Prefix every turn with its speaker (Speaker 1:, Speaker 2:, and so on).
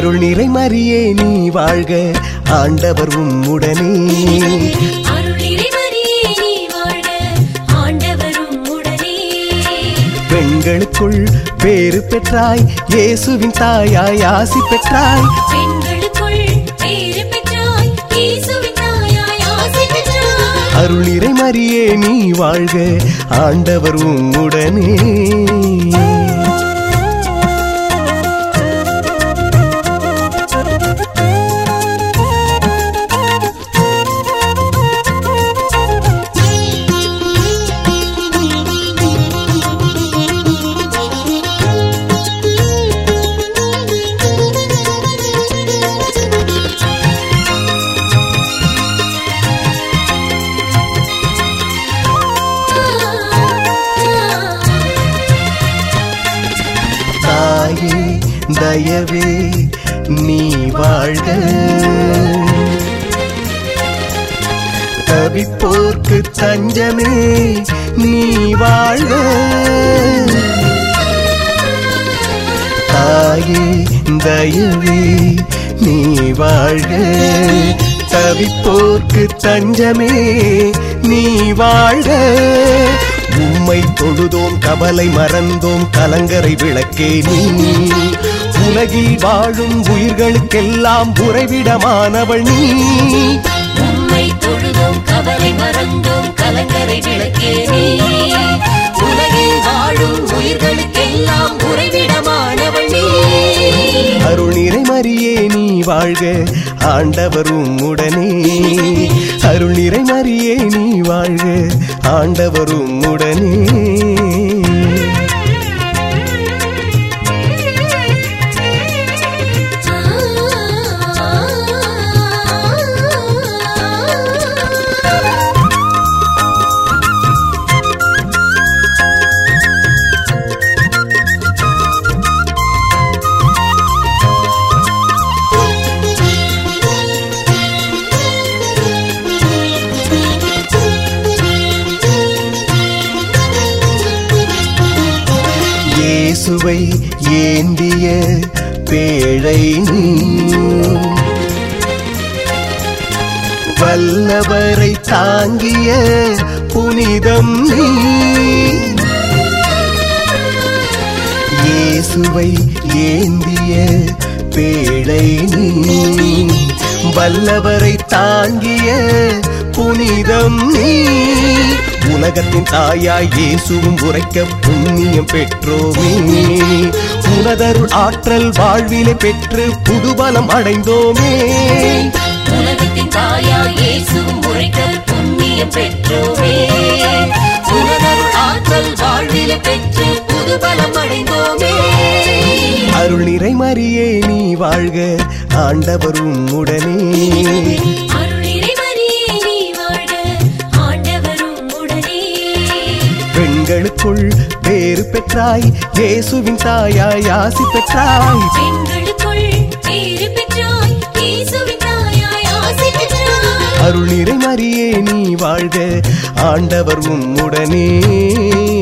Speaker 1: அருள் நிறை மரியே நீ வாழ்க ஆண்டவர் உம்முடனே
Speaker 2: அருள் இறைவரியே நீ வாழ்க ஆண்டவரும் உடனே
Speaker 1: பெண்களுக்குள் பேறு பெற்றாய் இயேசுவின் தாயாய் ஆசி பெற்றாய்
Speaker 2: பெண்களுக்குள் பேறு பெற்றாய் இயேசுவின் தாயாய் ஆசி பெற்றாய்
Speaker 1: அருள் நிறை மரியே நீ வாழ்க ஆண்டவர் உம்முடனே தாயே தயவே நீ வாழ்க தவிப்போர்க்கு தஞ்சமே நீ வாழ்க தாயே தயவே நீ வாழ்க தவிப்போர்க்கு தஞ்சமே நீ வாழ்க உம்மை தொழுதோம் கவலை மறந்தோம் கலங்கரை விளக்கே நீ உலகில் வாழும் உயிர்களுக்கெல்லாம் உறைவிடமானவள் நீ
Speaker 2: உம்மை தொழுதோம் கவலை மறந்தோம் கலங்கரை விளக்கே நீ உலகில் வாழும் உயிர்களுக்கெல்லாம் உறைவிடமானவள் நீ
Speaker 1: அருள் நிறை மரியே நீ வாழ்க ஆண்டவரும் உடனே அருள் நிறை மரியே நீ வாழ்க ஆண்டவரும் உடனே இயேசுவை ஏந்திய பேழை நீ வல்லவரை தாங்கிய புனிதம் நீ இயேசுவை ஏந்திய பேழை நீ வல்லவரை தாங்கிய புனிதம் நீ உலகத்தின் தாயாய் இயேசுவும் உரைக்க புண்ணியம் பெற்றோமே உனதருள் ஆற்றல் வாழ்விலே பெற்று புதுபலம் அடைந்தோமே
Speaker 2: உலகத்தின் தாயா இயேசுவும் உரைக்க புண்ணியம் பெற்றோமே உனதருள் ஆற்றல் வாழ்வில பெற்று புதுபலம் அடைந்தோமே
Speaker 1: அருள் நிறை மரியே நீ வாழ்க ஆண்டவரும் உடனே
Speaker 2: அருள் இறைவரியே நீ வாழ்க ஆண்டவரும் உடனே
Speaker 1: பெண்களுக்குள் பேறு பெற்றாய் இயேசுவின் தாயாய் ஆசி பெற்றாய்
Speaker 2: பெண்களுக்குள் பேறு பெற்றாய் இயேசுவின் தாயாய் ஆசி பெற்றாய்
Speaker 1: அருள் நிறை மரியே நீ வாழ்க ஆண்டவர் உம்முடனே